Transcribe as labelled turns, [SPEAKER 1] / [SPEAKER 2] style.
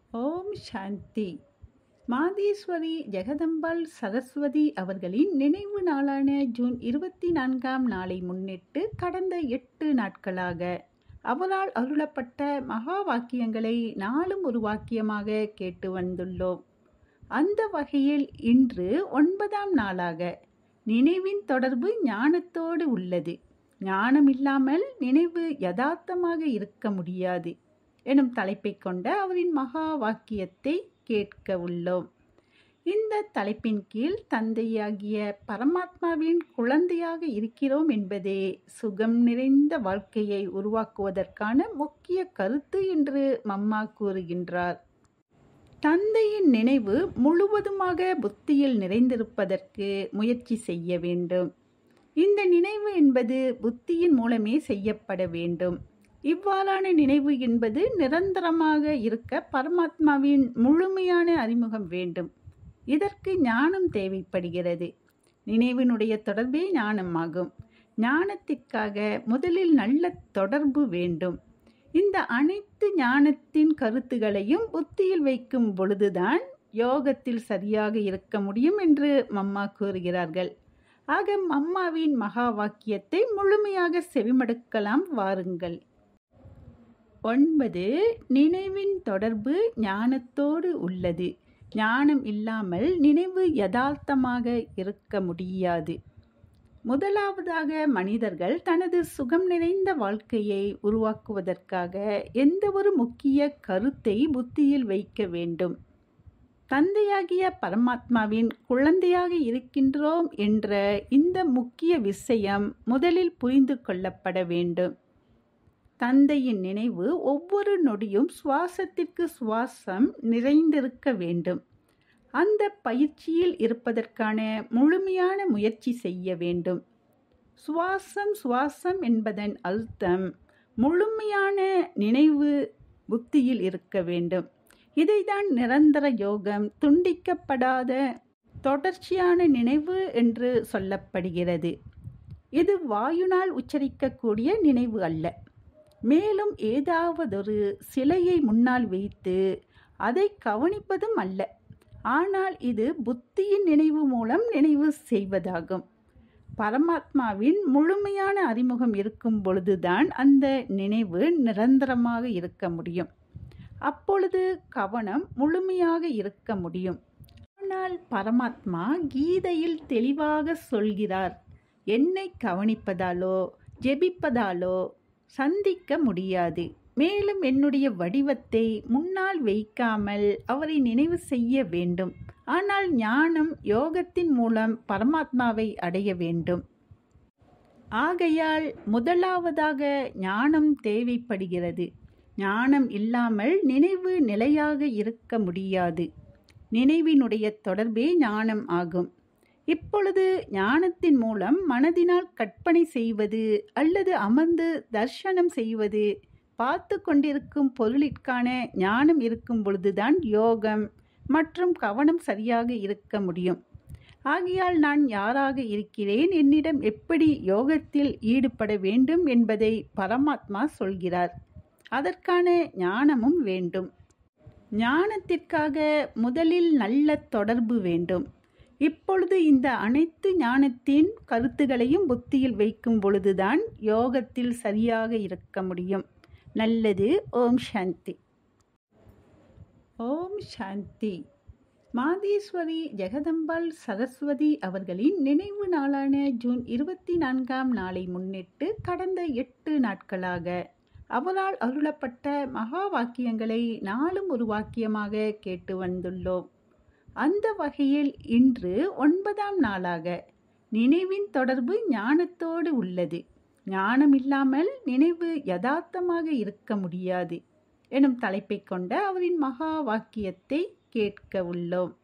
[SPEAKER 1] ஓம் சாந்தி மாதேஸ்வரி ஜெகதம்பாள் சரஸ்வதி அவர்களின் நினைவு நாளான ஜூன் இருபத்தி நான்காம் நாளை முன்னிட்டு கடந்த எட்டு நாட்களாக அவரால் அருளப்பட்ட மகா வாக்கியங்களை நாளும் ஒரு வாக்கியமாக கேட்டு வந்துள்ளோம் அந்த வகையில் இன்று ஒன்பதாம் நாளாக நினைவின் தொடர்பு ஞானத்தோடு உள்ளது ஞானம் இல்லாமல் நினைவு யதார்த்தமாக இருக்க முடியாது எனும் தலைப்பை கொண்ட அவரின் மகா வாக்கியத்தை கேட்க உள்ளோம் இந்த தலைப்பின் கீழ் தந்தையாகிய பரமாத்மாவின் குழந்தையாக இருக்கிறோம் என்பதே சுகம் நிறைந்த வாழ்க்கையை உருவாக்குவதற்கான முக்கிய கருத்து என்று மம்மா கூறுகின்றார் தந்தையின் நினைவு முழுவதுமாக புத்தியில் நிறைந்திருப்பதற்கு முயற்சி செய்ய வேண்டும் இந்த நினைவு என்பது புத்தியின் மூலமே செய்யப்பட வேண்டும் இவ்வாறான நினைவு என்பது நிரந்தரமாக இருக்க பரமாத்மாவின் முழுமையான அறிமுகம் வேண்டும் இதற்கு ஞானம் தேவைப்படுகிறது நினைவினுடைய தொடர்பே ஞானமாகும் ஞானத்திற்காக முதலில் நல்ல தொடர்பு வேண்டும் இந்த அனைத்து ஞானத்தின் கருத்துகளையும் புத்தியில் வைக்கும் பொழுதுதான் யோகத்தில் சரியாக இருக்க முடியும் என்று மம்மா கூறுகிறார்கள் ஆக மம்மாவின் மகா வாக்கியத்தை முழுமையாக செவிமடுக்கலாம் வாருங்கள் ஒன்பது நினைவின் தொடர்பு ஞானத்தோடு உள்ளது ஞானம் இல்லாமல் நினைவு யதார்த்தமாக இருக்க முடியாது முதலாவதாக மனிதர்கள் தனது சுகம் நிறைந்த வாழ்க்கையை உருவாக்குவதற்காக எந்த ஒரு முக்கிய கருத்தை புத்தியில் வைக்க வேண்டும் தந்தையாகிய பரமாத்மாவின் குழந்தையாக இருக்கின்றோம் என்ற இந்த முக்கிய விஷயம் முதலில் புரிந்து கொள்ளப்பட வேண்டும் தந்தையின் நினைவு ஒவ்வொரு நொடியும் சுவாசத்திற்கு சுவாசம் நிறைந்திருக்க வேண்டும் அந்த பயிற்சியில் இருப்பதற்கான முழுமையான முயற்சி செய்ய வேண்டும் சுவாசம் சுவாசம் என்பதன் அர்த்தம் முழுமையான நினைவு புத்தியில் இருக்க வேண்டும் இதைதான் நிரந்தர யோகம் துண்டிக்கப்படாத தொடர்ச்சியான நினைவு என்று சொல்லப்படுகிறது இது வாயுனால் உச்சரிக்கக்கூடிய நினைவு அல்ல மேலும் ஏதாவதொரு சிலையை முன்னால் வைத்து அதை கவனிப்பதும் அல்ல ஆனால் இது புத்தியின் நினைவு மூலம் நினைவு செய்வதாகும் பரமாத்மாவின் முழுமையான அறிமுகம் இருக்கும் பொழுதுதான் அந்த நினைவு நிரந்தரமாக இருக்க முடியும் அப்பொழுது கவனம் முழுமையாக இருக்க முடியும் ஆனால் பரமாத்மா கீதையில் தெளிவாக சொல்கிறார் என்னை கவனிப்பதாலோ ஜெபிப்பதாலோ சந்திக்க முடியாது மேலும் என்னுடைய வடிவத்தை முன்னால் வைக்காமல் அவரை நினைவு செய்ய வேண்டும் ஆனால் ஞானம் யோகத்தின் மூலம் பரமாத்மாவை அடைய வேண்டும் ஆகையால் முதலாவதாக ஞானம் தேவைப்படுகிறது ஞானம் இல்லாமல் நினைவு நிலையாக இருக்க முடியாது நினைவினுடைய தொடர்பே ஞானம் ஆகும் இப்பொழுது ஞானத்தின் மூலம் மனதினால் கற்பனை செய்வது அல்லது அமர்ந்து தர்ஷனம் செய்வது பார்த்து கொண்டிருக்கும் பொருளிற்கான ஞானம் இருக்கும் பொழுதுதான் யோகம் மற்றும் கவனம் சரியாக இருக்க முடியும் ஆகையால் நான் யாராக இருக்கிறேன் என்னிடம் எப்படி யோகத்தில் ஈடுபட வேண்டும் என்பதை பரமாத்மா சொல்கிறார் அதற்கான ஞானமும் வேண்டும் ஞானத்திற்காக முதலில் நல்ல தொடர்பு வேண்டும் இப்பொழுது இந்த அனைத்து ஞானத்தின் கருத்துகளையும் புத்தியில் வைக்கும் பொழுதுதான் யோகத்தில் சரியாக இருக்க முடியும் நல்லது ஓம் சாந்தி ஓம் சாந்தி மாதேஸ்வரி ஜெகதம்பாள் சரஸ்வதி அவர்களின் நினைவு நாளான ஜூன் இருபத்தி நான்காம் நாளை முன்னிட்டு கடந்த எட்டு நாட்களாக அவரால் அருளப்பட்ட மகா வாக்கியங்களை நாளும் ஒரு வாக்கியமாக கேட்டு வந்துள்ளோம் அந்த வகையில் இன்று ஒன்பதாம் நாளாக நினைவின் தொடர்பு ஞானத்தோடு உள்ளது ஞானம் இல்லாமல் நினைவு யதார்த்தமாக இருக்க முடியாது எனும் தலைப்பை கொண்ட அவரின் மகா வாக்கியத்தை கேட்க உள்ளோம்